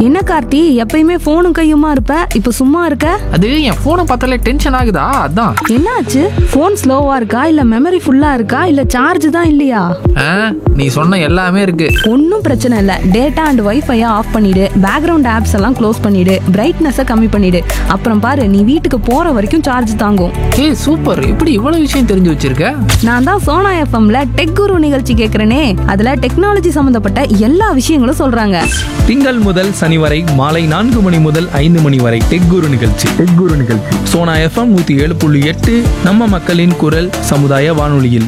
என்ன கார்த்தி எப்பயுமே போனும் கையுமா இருப்ப இப்ப சும்மா இருக்க அது என் போனை பார்த்தாலே டென்ஷன் ஆகுதா அதான் என்னாச்சு போன் ஸ்லோவா இருக்கா இல்ல மெமரி ஃபுல்லா இருக்கா இல்ல சார்ஜ் தான் இல்லையா ஆ, நீ சொன்ன எல்லாமே இருக்கு ஒன்றும் பிரச்சனை இல்லை டேட்டா அண்ட் வைஃபையை ஆஃப் பண்ணிடு பேக்ரவுண்ட் ஆப்ஸ் எல்லாம் க்ளோஸ் பண்ணிடு பிரைட்னஸை கம்மி பண்ணிடு அப்புறம் பாரு நீ வீட்டுக்கு போற வரைக்கும் சார்ஜ் தாங்கும் ஏய் சூப்பர் இப்படி இவ்வளவு விஷயம் தெரிஞ்சு வச்சிருக்க நான் தான் சோனா எஃப்எம்ல டெக் குரு நிகழ்ச்சி கேட்குறேனே அதுல டெக்னாலஜி சம்மந்தப்பட்ட எல்லா விஷயங்களும் சொல்றாங்க திங்கள் முதல் சனி வரை மாலை நான்கு மணி முதல் ஐந்து மணி வரை டெக் குரு நிகழ்ச்சி டெக் குரு நிகழ்ச்சி சோனா எஃப்எம் நூத்தி ஏழு புள்ளி எட்டு நம்ம மக்களின் குரல் சமுதாய வானொலியில்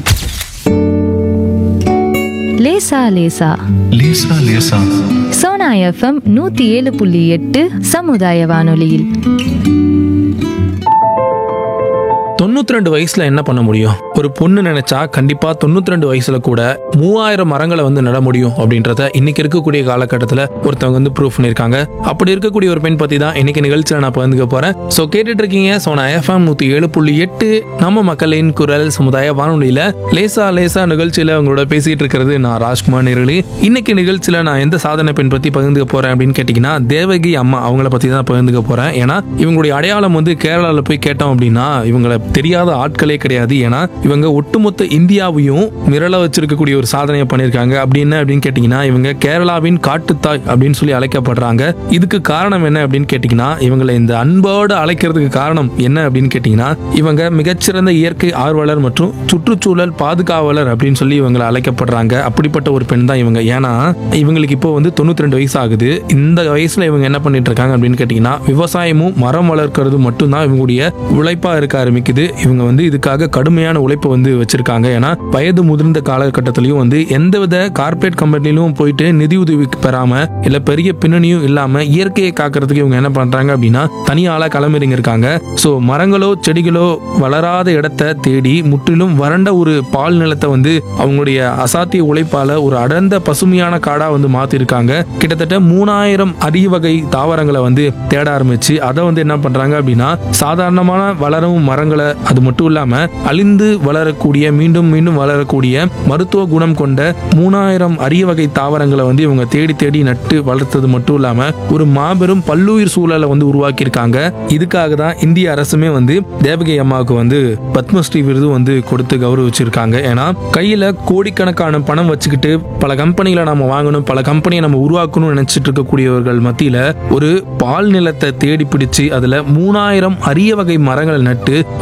லேசா லேசா லேசா லேசா சோனா எஃப்எம் நூத்தி ஏழு புள்ளி எட்டு சமுதாய வானொலியில் தொண்ணூத்தி ரெண்டு வயசுல என்ன பண்ண முடியும் ஒரு பொண்ணு நினைச்சா கண்டிப்பா தொண்ணூத்தி ரெண்டு வயசுல கூட மூவாயிரம் மரங்களை வந்து நட முடியும் அப்படின்றத இன்னைக்கு இருக்கக்கூடிய காலகட்டத்துல ஒருத்தவங்க வந்து ப்ரூவ் பண்ணிருக்காங்க அப்படி இருக்கக்கூடிய ஒரு பெண் பத்தி தான் இன்னைக்கு நிகழ்ச்சியில நான் பகிர்ந்துக்க போறேன் சோ கேட்டுட்டு இருக்கீங்க சோனா எஃப்எம் நூத்தி ஏழு புள்ளி எட்டு நம்ம மக்களின் குரல் சமுதாய வானொலியில லேசா லேசா நிகழ்ச்சியில அவங்களோட பேசிட்டு இருக்கிறது நான் ராஜ்குமார் நேரலி இன்னைக்கு நிகழ்ச்சியில நான் எந்த சாதனை பெண் பத்தி பகிர்ந்துக்க போறேன் அப்படின்னு கேட்டீங்கன்னா தேவகி அம்மா அவங்கள பத்தி தான் பகிர்ந்துக்க போறேன் ஏன்னா இவங்களுடைய அடையாளம் வந்து கேரளால போய் கேட்டோம் அப்படின்னா இவங்களை தெரியாத ஆட்களே கிடையாது ஏன்னா இவங்க ஒட்டுமொத்த இந்தியாவையும் மிரள வச்சிருக்கக்கூடிய ஒரு சாதனையை பண்ணியிருக்காங்க அப்படி என்ன அப்படின்னு கேட்டீங்கன்னா இவங்க கேரளாவின் காட்டுத்தாய் அப்படின்னு சொல்லி அழைக்கப்படுறாங்க இதுக்கு காரணம் என்ன அப்படின்னு கேட்டீங்கன்னா இவங்களை இந்த அன்போடு அழைக்கிறதுக்கு காரணம் என்ன அப்படின்னு கேட்டீங்கன்னா இவங்க மிகச்சிறந்த இயற்கை ஆர்வலர் மற்றும் சுற்றுச்சூழல் பாதுகாவலர் அப்படின்னு சொல்லி இவங்களை அழைக்கப்படுறாங்க அப்படிப்பட்ட ஒரு பெண் தான் இவங்க ஏன்னா இவங்களுக்கு இப்போ வந்து தொண்ணூத்தி ரெண்டு வயசு ஆகுது இந்த வயசுல இவங்க என்ன பண்ணிட்டு இருக்காங்க அப்படின்னு கேட்டீங்கன்னா விவசாயமும் மரம் வளர்க்கறது மட்டும்தான் இவங்களுடைய உழைப்பா இருக்க ஆரம்பிக்குது இவங்க வந்து இதுக்காக கடுமையான உழைப்பை வந்து வச்சிருக்காங்க ஏன்னா வயது முதிர்ந்த காலகட்டத்திலையும் வந்து எந்தவித கார்ப்பரேட் கம்பெனிலும் போயிட்டு நிதி உதவி பெறாம இல்ல பெரிய பின்னணியும் இல்லாம இயற்கையை காக்கிறதுக்கு இவங்க என்ன பண்றாங்க அப்படின்னா தனியாளா களமிறங்கி இருக்காங்க சோ மரங்களோ செடிகளோ வளராத இடத்தை தேடி முற்றிலும் வறண்ட ஒரு பால் நிலத்தை வந்து அவங்களுடைய அசாத்திய உழைப்பால ஒரு அடர்ந்த பசுமையான காடா வந்து மாத்திருக்காங்க கிட்டத்தட்ட மூணாயிரம் அரிய வகை தாவரங்களை வந்து தேட ஆரம்பிச்சு அதை வந்து என்ன பண்றாங்க அப்படின்னா சாதாரணமான வளரும் மரங்களை அது மட்டும் இல்லாம அழிந்து வளரக்கூடிய மீண்டும் மீண்டும் வளரக்கூடிய மருத்துவ குணம் கொண்ட மூணாயிரம் அரிய வகை தாவரங்களை வந்து இவங்க தேடி தேடி நட்டு வளர்த்தது மட்டும் இல்லாம ஒரு மாபெரும் பல்லுயிர் சூழலை வந்து உருவாக்கியிருக்காங்க இதுக்காக தான் இந்திய அரசுமே வந்து தேவகி அம்மாவுக்கு வந்து பத்மஸ்ரீ விருது வந்து கொடுத்து கௌரவிச்சிருக்காங்க ஏன்னா கையில கோடிக்கணக்கான பணம் வச்சுக்கிட்டு பல கம்பெனிகளை நம்ம வாங்கணும் பல கம்பெனியை நம்ம உருவாக்கணும்னு நினைச்சிட்டு இருக்கக்கூடியவர்கள் மத்தியில ஒரு பால் நிலத்தை தேடி பிடிச்சு அதுல மூணாயிரம் அரிய வகை மரங்களை நட்டு